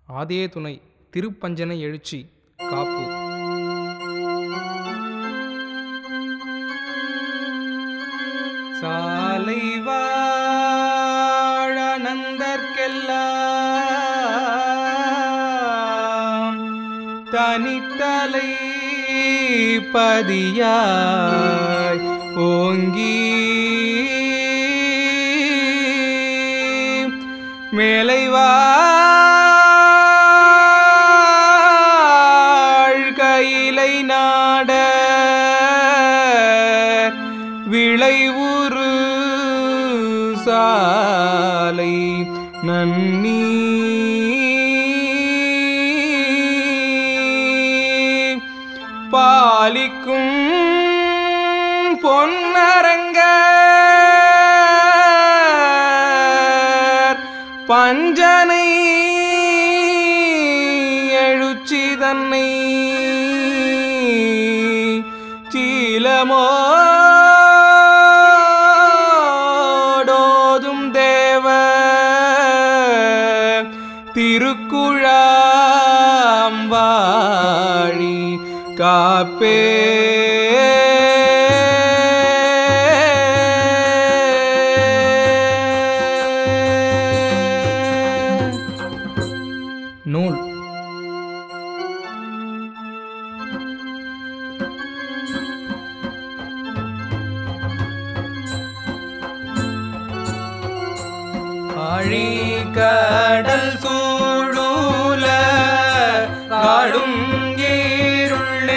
ஆதே துணை திருப்பஞ்சனை எழுச்சி காப்பு சாலை வாழனந்தர்க்கெல்லாம் தனித்தலை பதியாய் ஓங்கி மேலைவாழ் கையிலை நாட விளைவுறு சாலை நன்னி பாலிக்கும் பொன்னரங்கர் பஞ்சனை எழுச்சி தன்னை சீலமோடோதும் தேவ திருக்குழாம்பாழி காப்பே நூல் கடல் சூழூல காடும் ஈருள்ளேறிய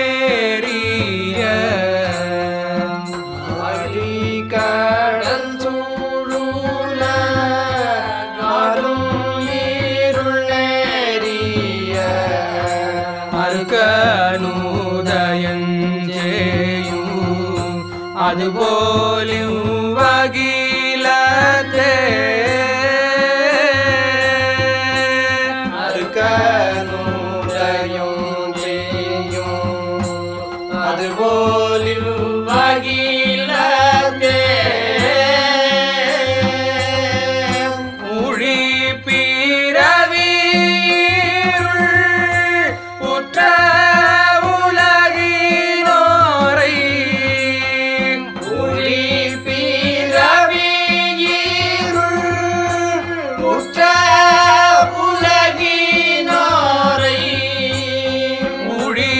கடல் சூழூல காடும் நீருள் நேரிய அருகனூதயஞ்சேயு அதுபோலும் வகிலத்தே அருக்கனுடையும் செய்யும் அதுபோலில் வகிலத்தே ஊழி பிறவியிருள் உற்ற உலகினோரை ஒளி பிறவியிருள் உற்ற உலகினோரை ஊழி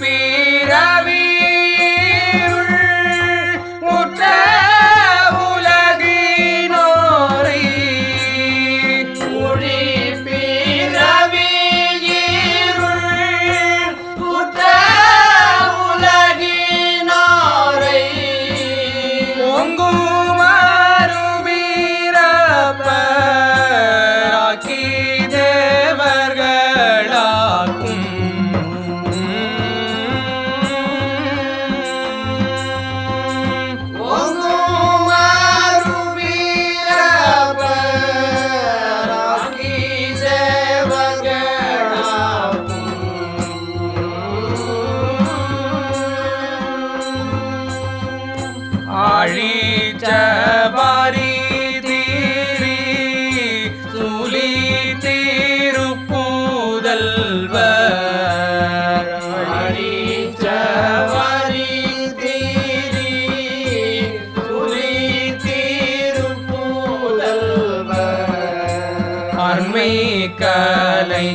பிறவியிருள் உற்ற உலகினோரை ஒளி பிறவியிருள் உற்ற உலகினோரை பொங்குமாறுபீரப்பராக்கி தேவர்களாக்கும் ஒங்குமாறுபீரப்பராக்கி தேவர்களாக்கும் ஆழிச்சபாரி தீரி சூலி திருப்பூதல்வர் அடிச்சவரி தீரி துளி திருப்பூதல்வர் அருமை கலை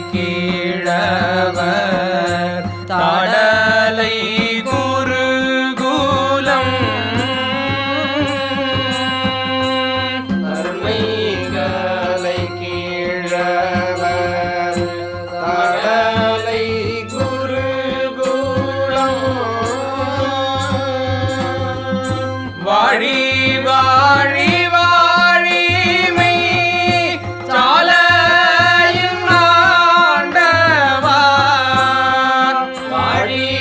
கீழவர் தாடலை குருகுலம் அருமைகளை கீழவர் தடலை குருகுலம் வாழி வாழி வாழிமை சாலையின் ஆண்டவா வாழி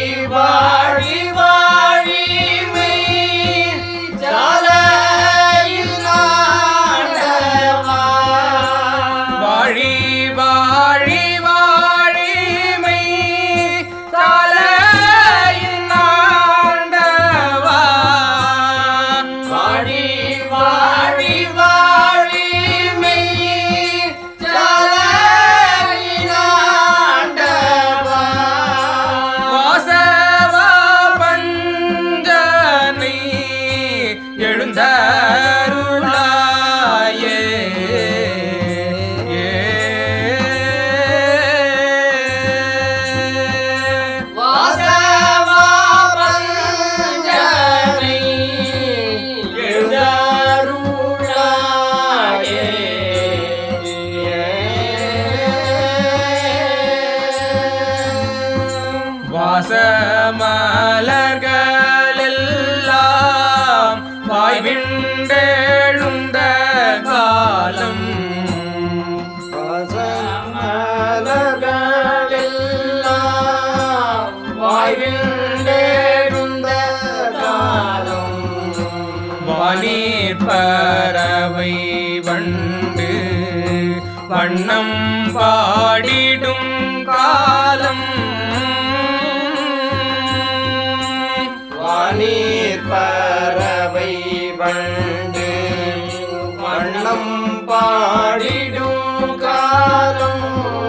வாசமலர்களெல்லாம் வாய்விண்டெழுந்த காலம் மலர்களெல்லாம் வாய்விண்டேருந்த காலம் வானீர் பறவை வண்டு வண்ணம் பாடிடும் காலம் வானீர் பறவை வண்டு வண்ணம் பாடிடும் காலம்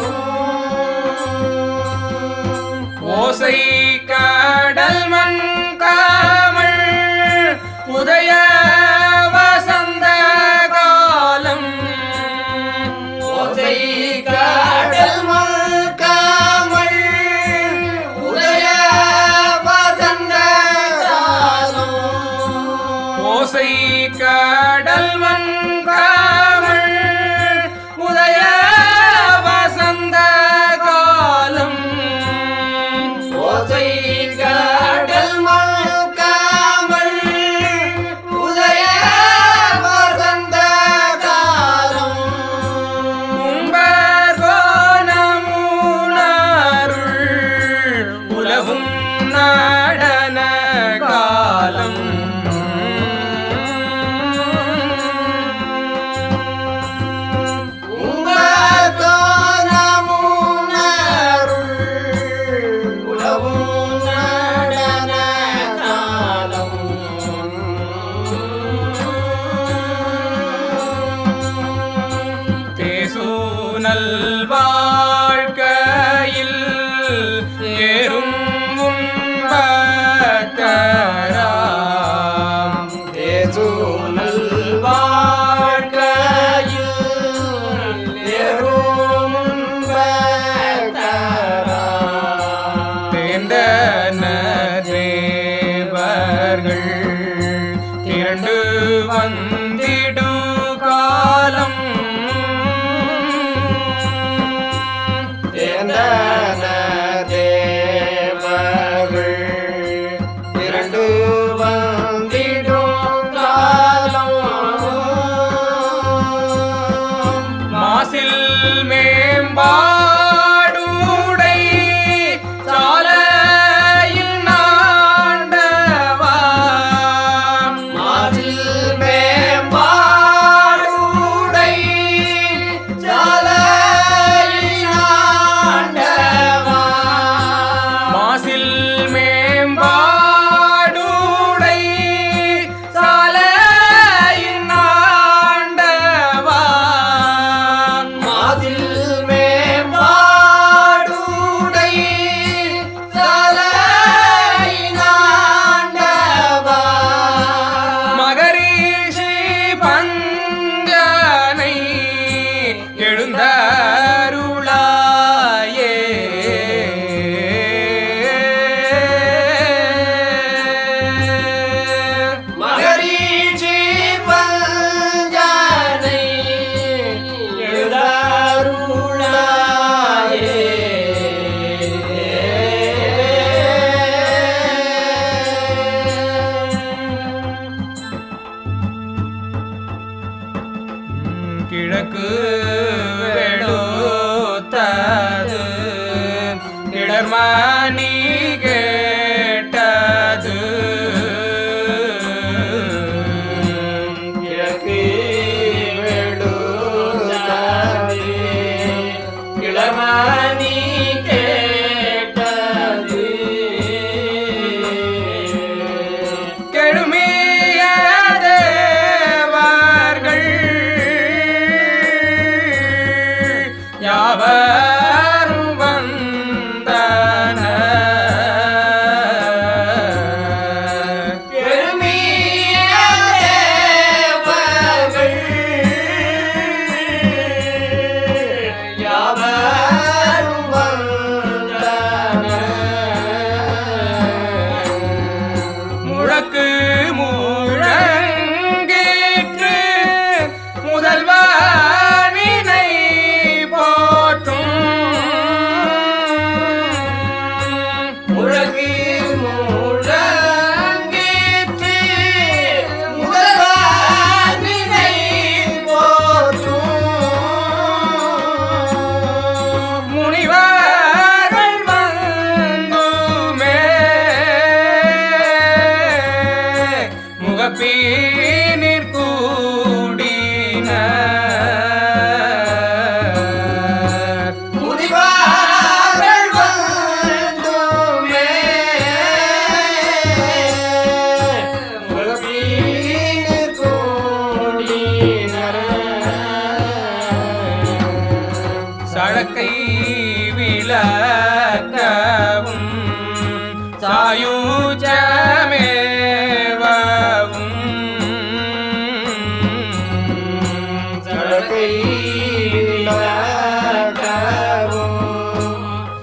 ஓசை கடல் மண் காமல் உதய வசந்த காலம் ஓசை கடல் மல்காமல் உதய வசந்த காலம் ஓசை கடல் மண் காமல் உதய வசந்த காலம் ஓசை கடல் மல்காமல் உதய வசந்த காலம் உம்பர்கோணமுணருள் உலகும் நடன காலம் தேசூனல் வாழ்க்கையில் ஏறும் உண்பக்கராம் தேர்ந்தன தேவர்கள் திரண்டு வந்திடு காலம் இரண்டு வந்திடும் காலம் மாசில் மேம்பாடுடை சாலையில் நாண்டவா மாசில் மேம்பாடுடை சாலையினாண்டவா. மாசில் மேம்பாடுடை சாலையின் நாண்டவா மாசில் மேம்பாடுடை சாலையினாண்டவா. மகரிஷி பஞ்சனை எழுந்தருளாயே மகரீச்சி பஞ்சானை எழுதாருளாயே. கிழக்கு வெளுத்தது இடர்மானி கேட்டது கிழக்கு வெளுத்தாது, இளமணி கேட்டது. கெழுமிய தேவர்கள் யாவரும் வந்தனர் பெருமிய தேவர்கள் யாவரும் வந்தனர். முழக்கு முழங்கிற்று முதல்வனினை போற்றும் வழக்கை விளக்கவும் சாயுஜமேவவும் சடகை விளக்கவும்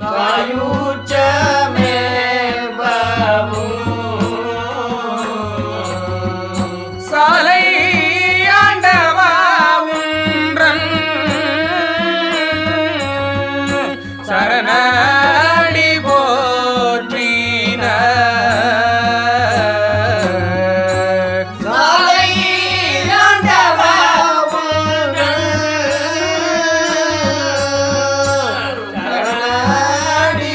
சாயுஜமேவவும் சாலை ஆண்டவா உன்றன் சரணடி போற்றின சாலை ஆண்டவா உங்கள் சரணாடி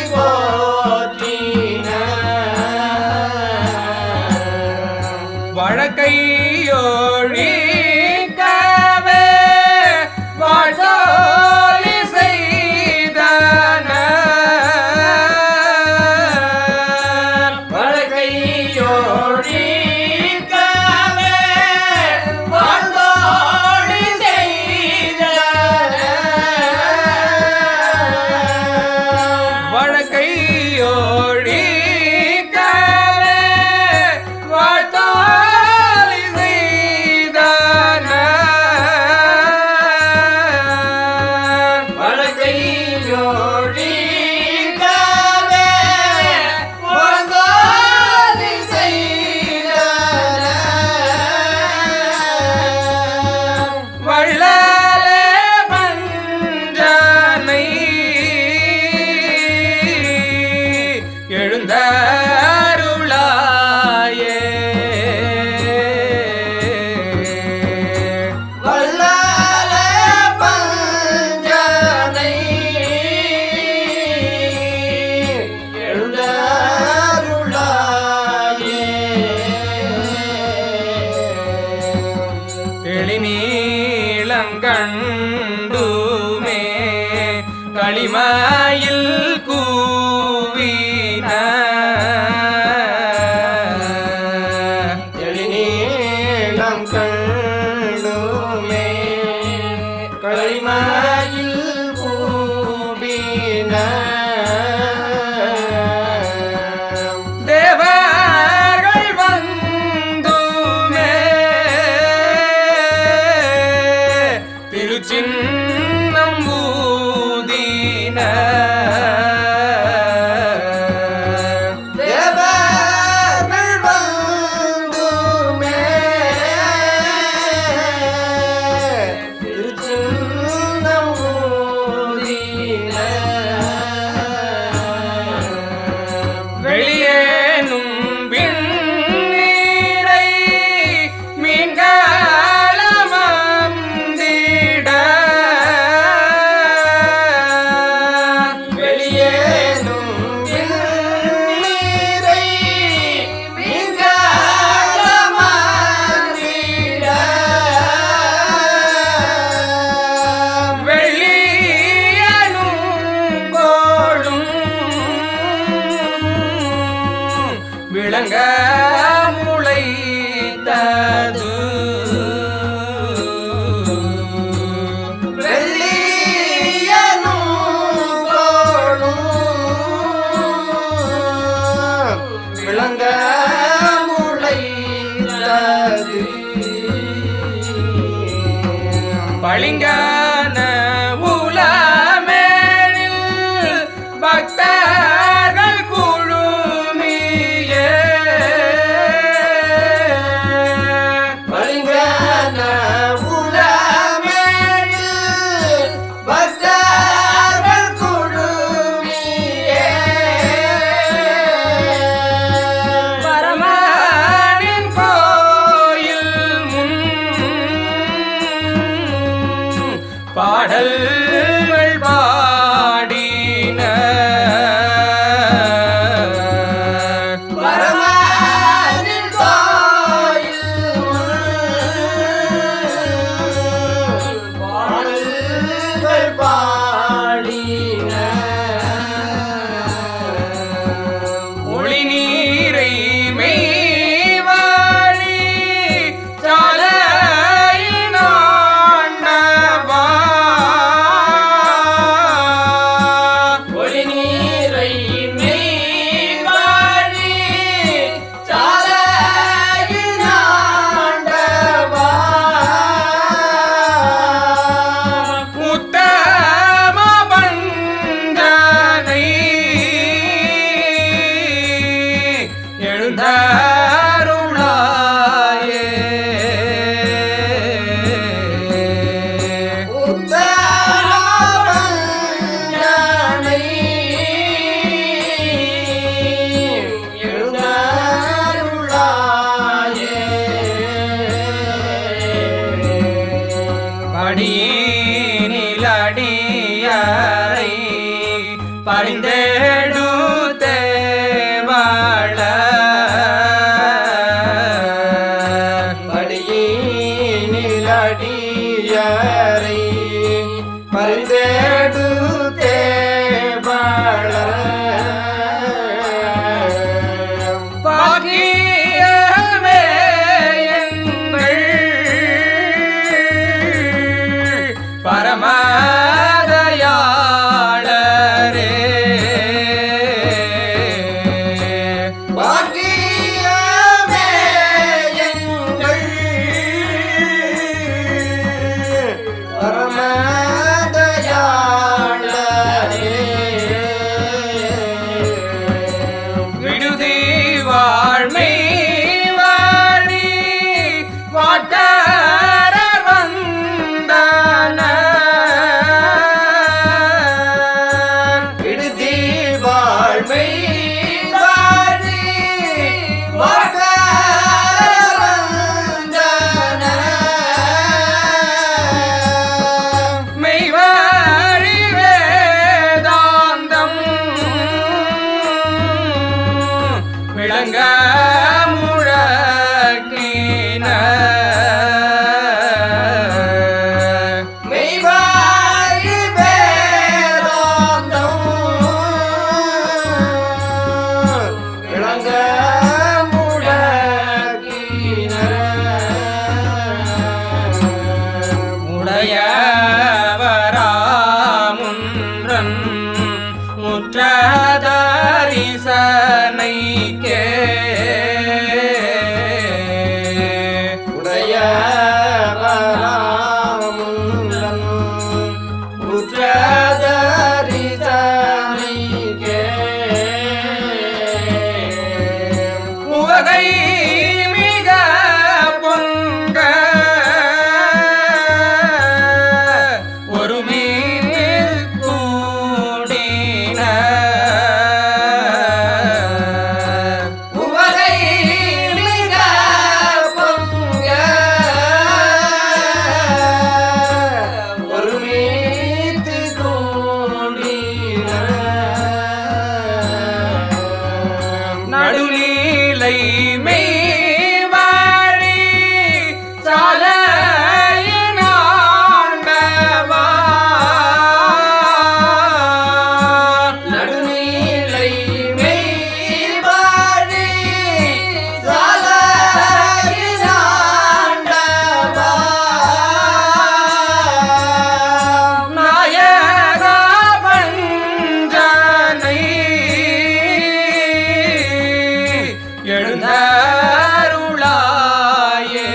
போற்றின வழக்கையொழிக்கவே வாழ்த்தோலி செய்தன வழக்கையோழிக்கவே வாழ்ந்தோடி செய்த வழக்கையொழிக்கவே வாழ்த்தோலி செய்தன வழக்கையோழிக்கவே வாழ்ந்தோடி செய்த வள்ளலே பஞ்சனை எழுந்தருளாயே வல்லால பஞ்சனை எழுந்தருளாயே தெளிநீளங்கண்டுமே களிமாயில் கூவின தெளிநீளம் கண்டுமே களிமாயில் பூபின தேவர்கள் வந்துமே திருச்சின்னம் ஊதின தேவர்கள் வந்துமே திருச்சின்னம் ஊதின வெளியேனும் விண்ணீரை மீன்களமந்திட வெளியேனும் நீரை மின்காலமாந்திட வெள்ளியனும் கோளும் விளங்க முளைத்தது வெள்ளியனும் கோளும் விளங்க முளைத்தது பளிங்கான உலமேழில் பக்தர்கள் குழுமியே பளிங்கான உலமேழில் பக்தர்கள் குழுமியே பரமனின் கோயில் முன் பாடல்கள் பாடின பரமனின் கோயில் பாடல்கள் பாடின ஒளி நீரை மெய்வாழி சாலையின் ஆண்டவா படியரை பரிந்தேடு தேவள படியினிலடியரை பரிந்தேடு தேவள பாக்கியமே எங்கள் பரமதயாளரே பாக்கியமே எங்கள் பரமதயாளரே விடுதி வாழ்மை வாழி வாட்டார வந்தன விடுதி வாழ்மை வாழி வாட்டார வந்தன மெய்வாழி வேதாந்தம் விளங்க முழக்கின மெய்வாழி வேதாந்தம் விளங்க முழக்கின உடையவராமுன்றன் முற்றதரிசனைக்கே உடையவராமுன்றன் முற்றதரிசனைக்கே உவகை மிக பொங்க ஒரு மீன் கூடின உவகை மிக பொங்க ஒரு மீத்து கூடின நடுநிலை மெய்வாழி சாலையினாண்டவா நடுநிலை மெய்வாழி சாலையினாண்டவா நாயக பஞ்சனை எழுந்தருளாயே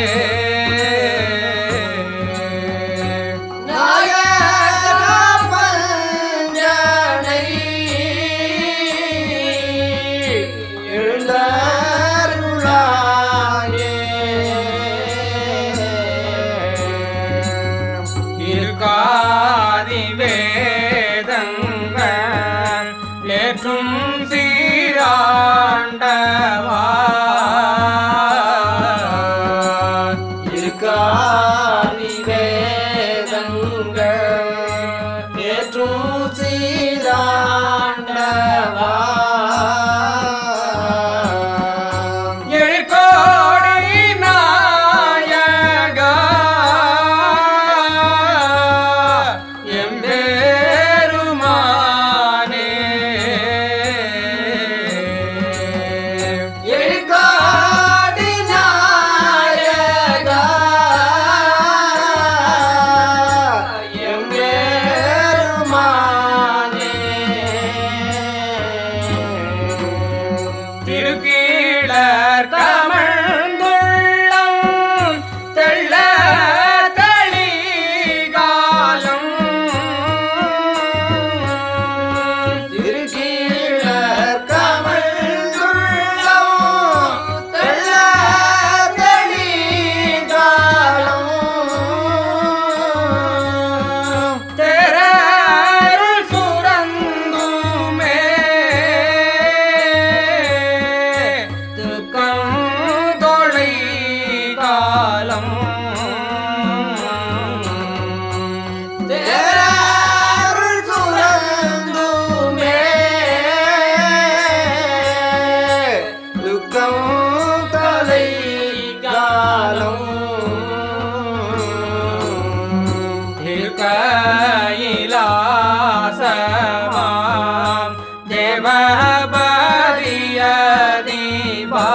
நாயக பஞ்சனை எழுந்தருளாயே இருக்காதி வேதங்கள் ஏற்றும் சீராண்டவா இருக்காதி வேதங்கள் ஏற்றும் சீராண்டவா எழுக்கோடி நாயகா எம்பெருமானே எழுக்காடி நாயகா எம்பெருமானே கைலாசமாம் தேவபதிய தீபா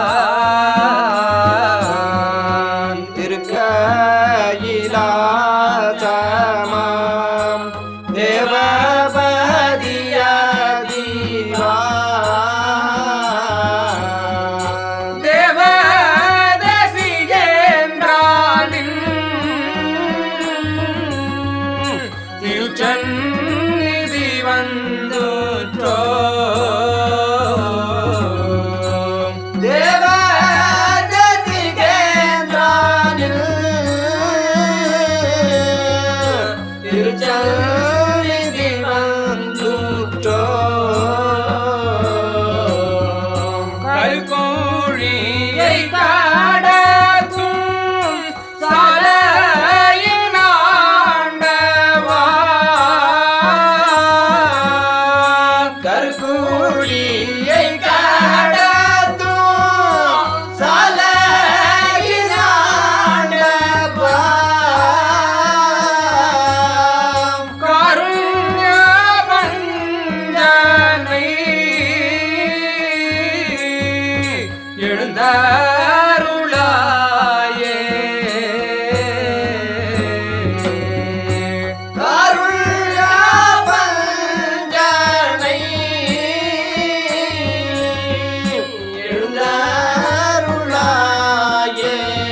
திருக்கயிலாசமாம் தேவபதிய தீவா தேவதசிகேந்திரானின் திருச்சந்நிதி வந்துற்றோ தேவததிகேந்திரானில் திருச்சந்நிதி வந்துற்றோ கருக்கோழியை காடக்கும் சாலையின் ஆண்டவா கருக்கூழியை காடத்தும் சாலையினாண்டவா காருண்ய பஞ்சனை எழுந்தருளாயே காருண்ய பஞ்சனை எழுந்தருளாயே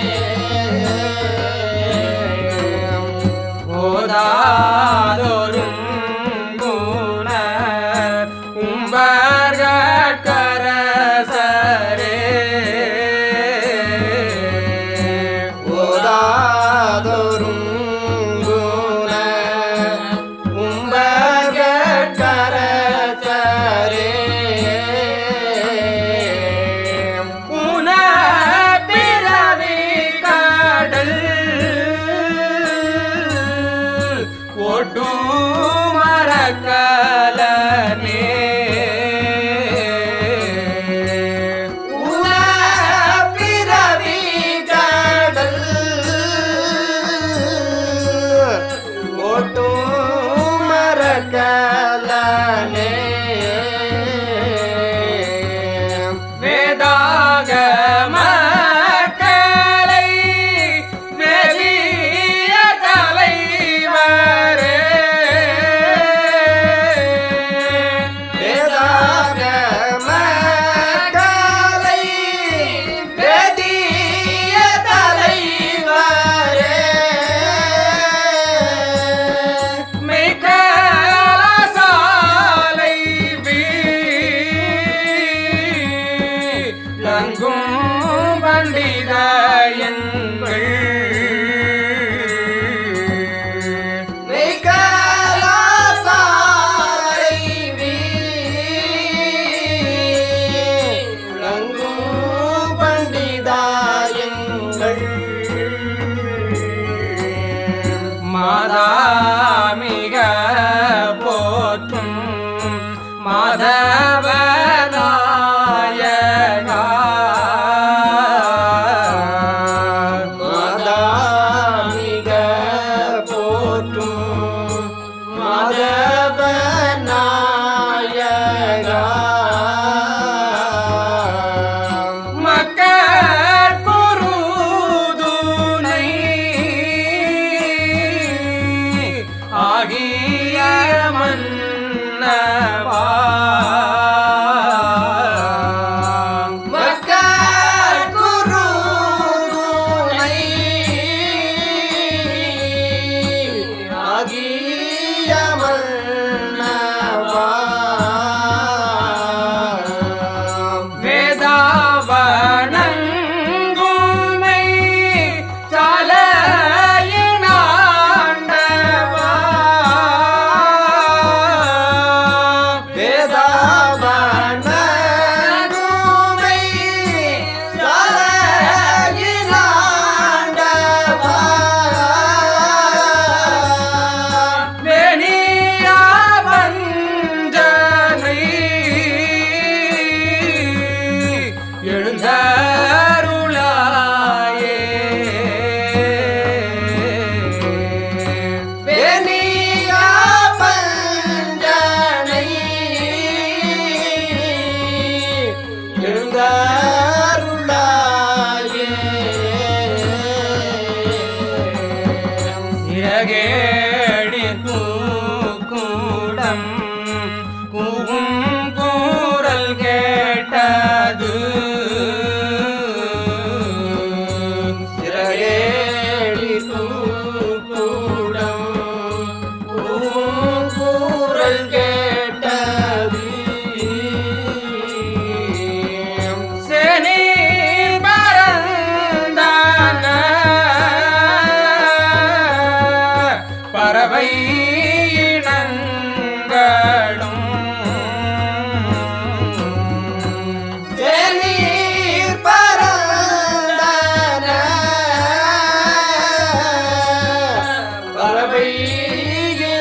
ஓதாதொரும் குண உம்பர்கரசரே ஓதாதொரும் குண உம்பகரசரே உன பிறவி கடல் ஓட்டும் மரக்கலனே உன பிறவி கடல் ஓட்டும் மரக்கலனே வேதாக மக்களை வெறிய தலைவரே வேதாக மக்களை வேதிய தலைவரே மிக்கலாசாலை வீங்கும் பண்டித எங்கள் மெய்கலாசாரை வீழங்கும் பண்டிதாயங்கள் மாதாமிக போற்றும் மாதவநாயகா மாதாமிக போற்றும் மாதவநாயகா மக்கள் குருதுனை ஆகிய மன்னவா மக்கள் குருதுனை ஆகிய மன்னவா வேதாவனங்குமை சாலையினாண்டவா வேதாவனங்குமை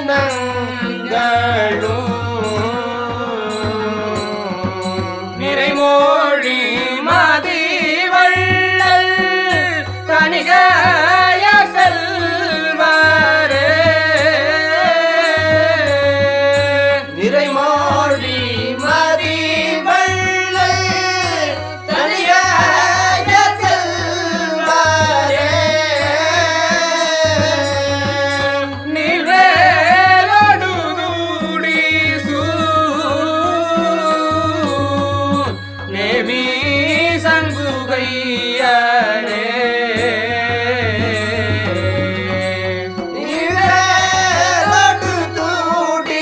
நிறைமொழி மதிவள்ளல் தனிகைய செல்வாரே நிறைமாடி மதிவள்ளல் தனியாய செல்வாரே. நிழலொடு தூடி நேமி சங்குகையரே நிழலொடு தூடி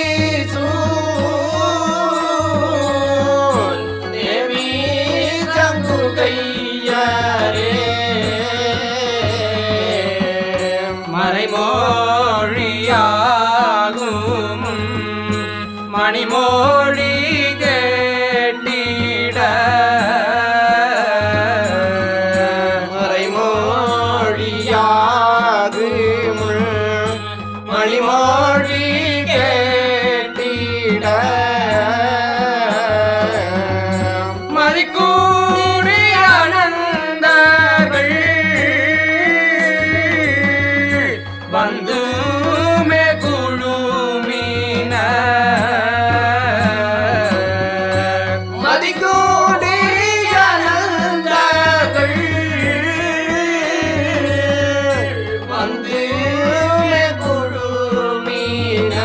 சூழ் நேமி சங்குகையாரே. மறைமொழியாகும் மணிமொழி கேட்டிட மறைமொழியாது மணிமொழி கேட்டிட மதிக்கூடி ஆனந்தர்கள் வந்து மே குழுமின மதிக்கூடி அனந்தர்கள் வந்து குழுமின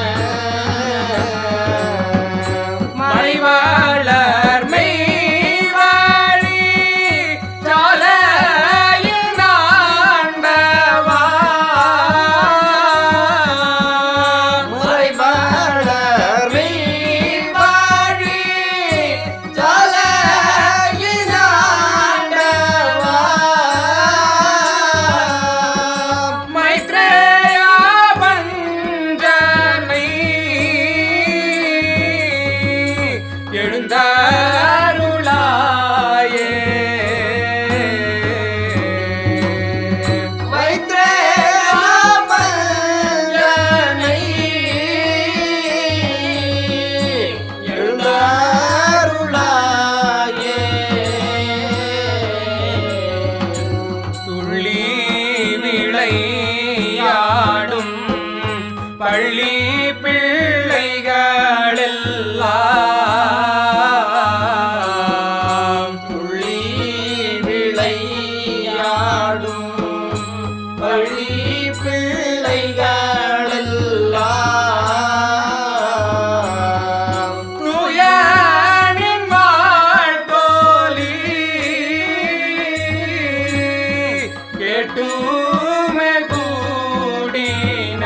மறைவாளர் மெய்வாழி சாலையில் நாண்டவா முறைபாளர் வாழி சாலையினாண்டவா. மைத்ரேயா பஞ்சனை எழுந்தாருளாயே மைத்ரேயா பஞ்சனை எழுந்தாருளாயே. துள்ளி விளையாடும் பள்ளி பிள்ளைகளெல்லாம் துள்ளி விளையாடும் பள்ளி பிள்ளைகளெல்லாம் துயனின் வாழ்த்தோலி கேட்டுமே கூடின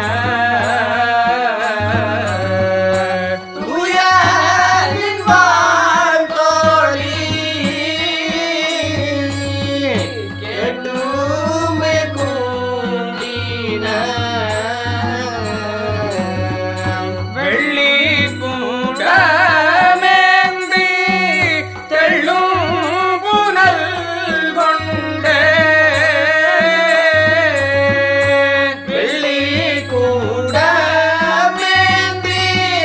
துயரின் வாழ்த்தோழி கேட்டுமே கூடின வெள்ளி கூடமேந்தி தெள்ளும் புனல் கொண்டே வெள்ளி கூட மேந்தி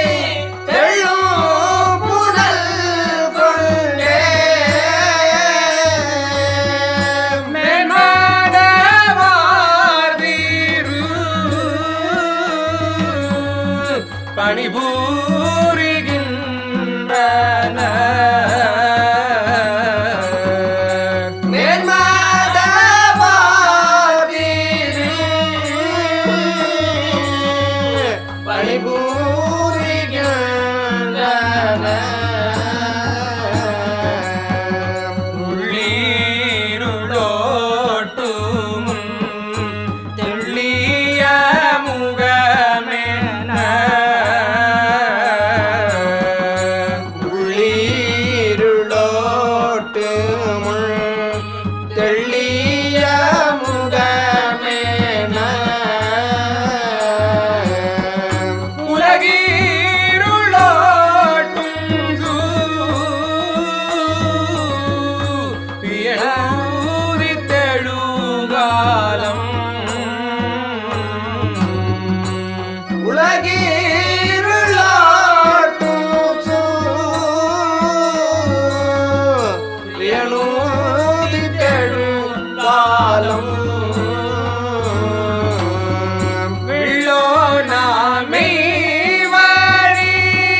தெள்ளும் புனல் கொண்டே மேன்மாடவார்தீரு பணிபூரிகின்றன மேன்மாடவாதிரு பணிபூரிகின்றன உள்ளீருளோட்டும் தெள்ளிய முகமென உள்ளீருளோட்டு முள் தெள்ளிய முகமேன உலகினில் வில்லோனாமை வாழி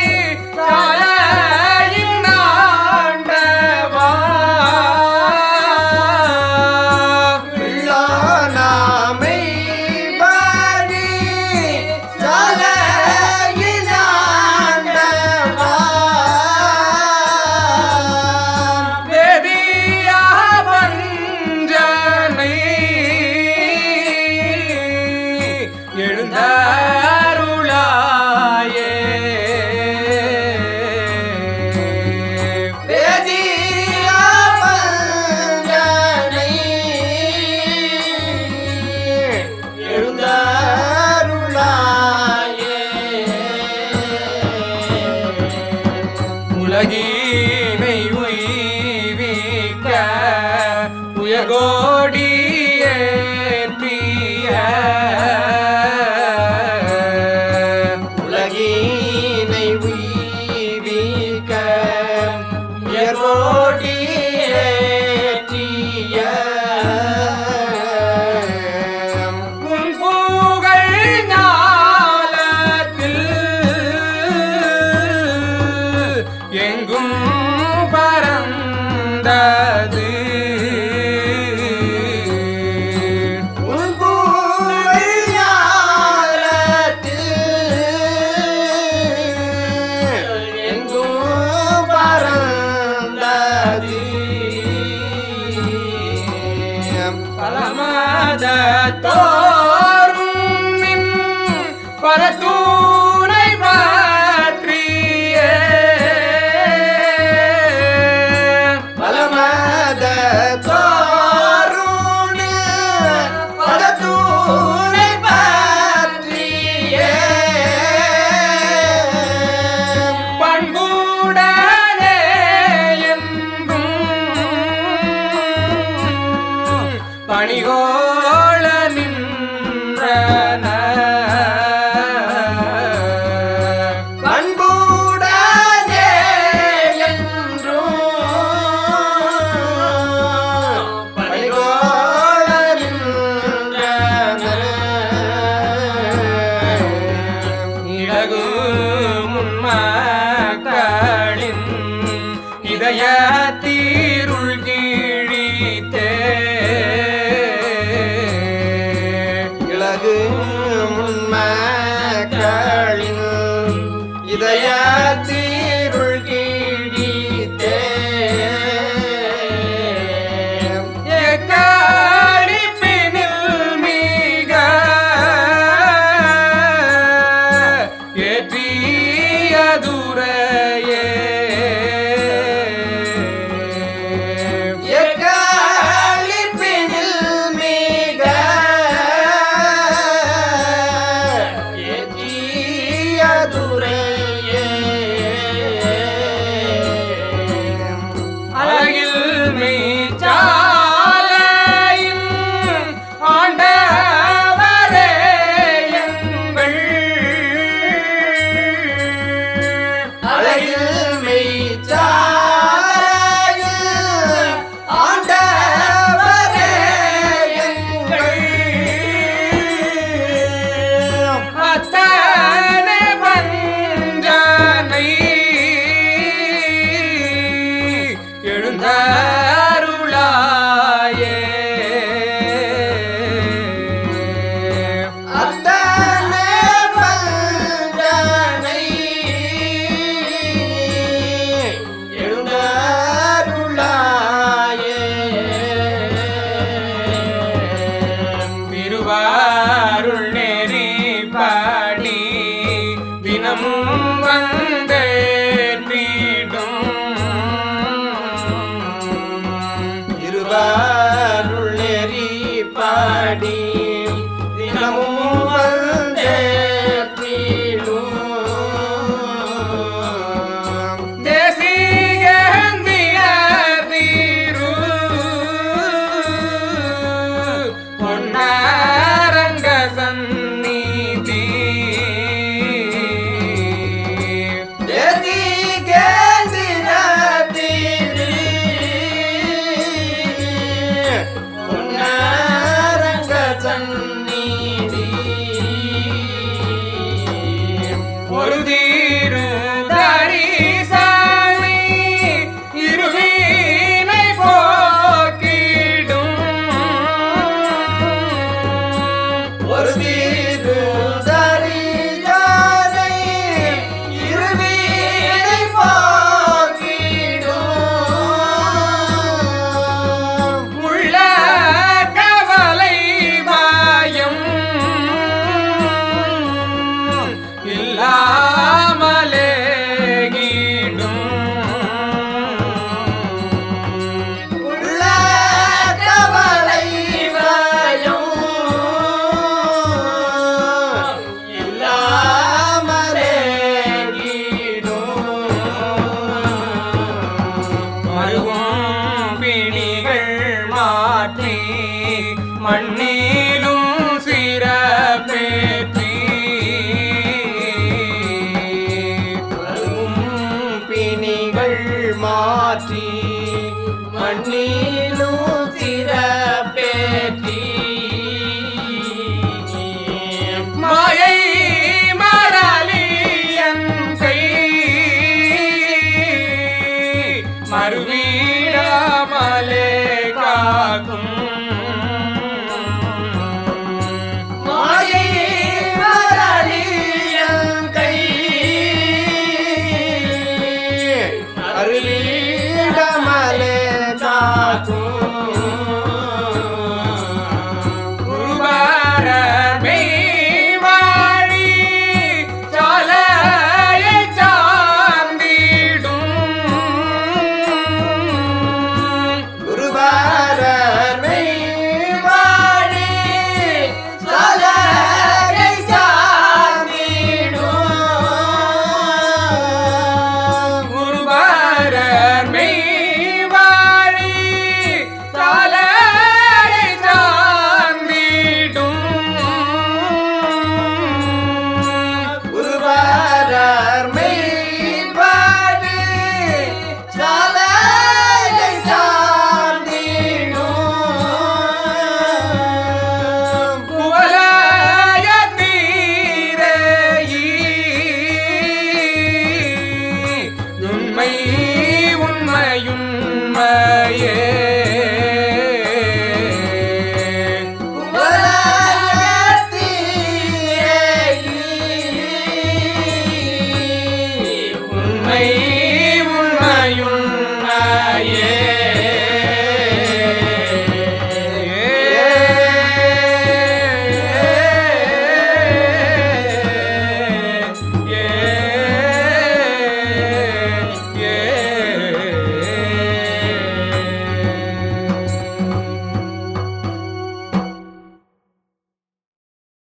தலையின் ஆண்டவா வேதியா பஞ்சனை எழுந்தாருளாயே உலகீனை உய்விக்க உயர்கோடியேற்றிய உலகினை உய்விக்க உயர்வோடி ஏற்றிய உன் புகழ் ஞாலத்தில் எங்கும் பரந்தது உன் புகழாலத்தில் எங்கும் பறந்தது பலமத தோறும் நின் பரத்தூரை பற்றிய பலமத தோருண படத்தூனை பற்றிய பண்புடனே என்றும் பணிகோள நின்றன பண்புடனே என்றும் பணிகோள நின்றனர். இலகு முன்மக்களின் இதய தீருள் கீழித்தே இலகு முன்மக்களின் இதய தீருள் கீழித்தே எக்காரிப்பினில் மிக ஏற்றியதுரையே எக்காலிப்பினில் மிக ஏற்றியதுரையே அழகில் மெய்ச்சாலையின் ஆண்டவரே எங்கள் அழகில் மெய்ச்சாலையில் ஆண்டவரே எங்கள் அத்தனை பஞ்சனை எழுந்தாருளாயே அத்தனை பஞ்சனை எழுந்தருளாயே திருவாருள் நெறி பாடி தினமும் வந்தே இருவாருள் நெறி பாடி தினமும் வந்தேற்றிடும் தேசிகந்திய தீரு பொன்னாரங்க சந்நிதி ஒரு தீரு தரிசாமி இருவீனை போக்கிடும் ஒரு தீரு தரிஜானை இருவீனை போக்கிடும் உள்ள கவலை மாயம் இல்லாமலே உள்ள கவலை பயம் இல்லாமலே கீடும் மருகும் பிணிகள் மாற்றி மண்ணிலும் சிறப்பேற்றி வரும் பிணிகள் மாற்றி மண்ணிலும் திறப்பேற்றி மாயை மரலியன் கை மறுவீடாமலே காக்கும் மாயை மரளியன் கை அருளீடமலே காக்கும் குருபாரமே வாழி சாலையை சார்ந்திடும் குருவாரனை வாழி சாலையை சார்ந்திடும் குருபாரமே வாழி சாலையை சார்ந்திடும் குருவாரர் மெய்வாடு சாலையை சார்ந்திடும் குவலய தீரையீ உண்மை உண்மையுண்மையே